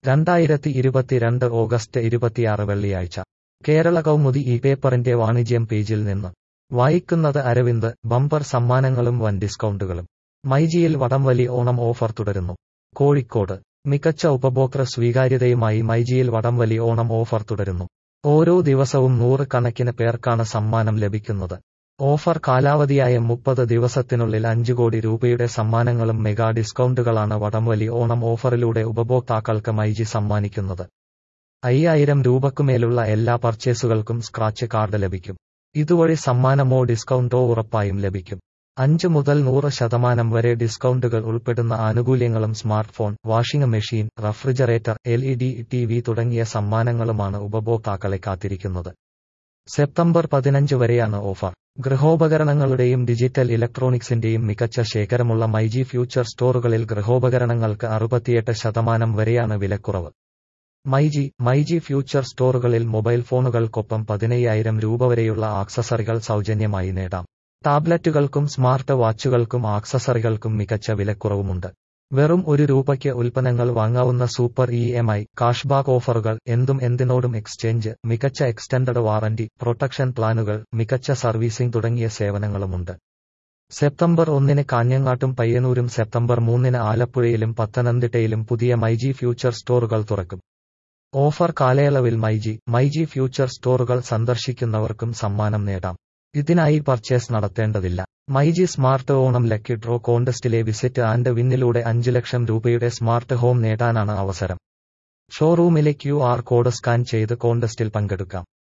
രണ്ടായിരത്തി ഇരുപത്തിരണ്ട് ഓഗസ്റ്റ് ഇരുപത്തിയാറ് വെള്ളിയാഴ്ച കേരള കൗമുദി ഈ പേപ്പറിന്റെ വാണിജ്യം പേജിൽ നിന്ന് വായിക്കുന്നത് അരവിന്ദ് ബമ്പർ സമ്മാനങ്ങളും വൻ ഡിസ്കൗണ്ടുകളും മൈജിയിൽ വടംവലി ഓണം ഓഫർ തുടരുന്നു കോഴിക്കോട് മികച്ച ഉപഭോക്തൃ സ്വീകാര്യതയുമായി മൈജിയിൽ വടംവലി ഓണം ഓഫർ തുടരുന്നു ഓരോ ദിവസവും നൂറ് കണക്കിന് പേർക്കാണ് സമ്മാനം ലഭിക്കുന്നത് ഓഫർ കാലാവധിയായ മുപ്പത് ദിവസത്തിനുള്ളിൽ അഞ്ചു കോടി രൂപയുടെ സമ്മാനങ്ങളും മെഗാ ഡിസ്കൗണ്ടുകളാണ് വടംവലി ഓണം ഓഫറിലൂടെ ഉപഭോക്താക്കൾക്ക് മൈജി സമ്മാനിക്കുന്നത് അയ്യായിരം രൂപക്കുമേലുള്ള എല്ലാ പർച്ചേസുകൾക്കും സ്ക്രാച്ച് കാർഡ് ലഭിക്കും ഇതുവഴി സമ്മാനമോ ഡിസ്കൗണ്ടോ ഉറപ്പായും ലഭിക്കും അഞ്ച് മുതൽ നൂറ് ശതമാനം വരെ ഡിസ്കൗണ്ടുകൾ ഉൾപ്പെടുന്ന ആനുകൂല്യങ്ങളും smart phone washing machine refrigerator L E D T V തുടങ്ങിയ സമ്മാനങ്ങളുമാണ് ഉപഭോക്താക്കളെ കാത്തിരിക്കുന്നത് സെപ്റ്റംബർ പതിനഞ്ച് വരെയാണ് ഓഫർ ഗൃഹോപകരണങ്ങളുടെയും ഡിജിറ്റൽ ഇലക്ട്രോണിക്സിന്റെയും മികച്ച ശേഖരമുള്ള മൈജി ഫ്യൂച്ചർ സ്റ്റോറുകളിൽ ഗൃഹോപകരണങ്ങൾക്ക് അറുപത്തിയെട്ട് ശതമാനം വരെയാണ് വിലക്കുറവ് മൈജി മൈജി ഫ്യൂച്ചർ സ്റ്റോറുകളിൽ മൊബൈൽ ഫോണുകൾക്കൊപ്പം പതിനയ്യായിരം രൂപ വരെയുള്ള ആക്സസറികൾ സൗജന്യമായി നേടാം ടാബ്ലറ്റുകൾക്കും സ്മാർട്ട് വാച്ചുകൾക്കും ആക്സസറികൾക്കും മികച്ച വിലക്കുറവുമുണ്ട് വെറും ഒരു രൂപയ്ക്ക് ഉൽപ്പന്നങ്ങൾ വാങ്ങാവുന്ന super E M I cashback ഓഫറുകൾ എന്തും എന്തിനോടും എക്സ്ചേഞ്ച് മികച്ച എക്സ്റ്റൻഡഡ് വാറന്റി പ്രൊട്ടക്ഷൻ പ്ലാനുകൾ മികച്ച സർവീസിംഗ് തുടങ്ങിയ സേവനങ്ങളുമുണ്ട് സെപ്റ്റംബർ ഒന്നിന് കാഞ്ഞങ്ങാട്ടും പയ്യന്നൂരും സെപ്റ്റംബർ മൂന്നിന് ആലപ്പുഴയിലും പത്തനംതിട്ടയിലും പുതിയ മൈജി ഫ്യൂച്ചർ സ്റ്റോറുകൾ തുറക്കും ഓഫർ കാലയളവിൽ മൈജി മൈജി ഫ്യൂച്ചർ സ്റ്റോറുകൾ സന്ദർശിക്കുന്നവർക്കും സമ്മാനം നേടാം ഇതിനായി പർച്ചേസ് നടത്തേണ്ടതില്ല myG smart Onam lucky draw കോണ്ടസ്റ്റിലെ വിസിറ്റ് ആൻഡ് വിന്നിലൂടെ അഞ്ച് ലക്ഷം രൂപയുടെ സ്മാർട്ട് ഹോം നേടാനാണ് അവസരം ഷോറൂമിലെ ക്യു ആർ കോഡ് സ്കാൻ ചെയ്ത് കോണ്ടസ്റ്റിൽ പങ്കെടുക്കാം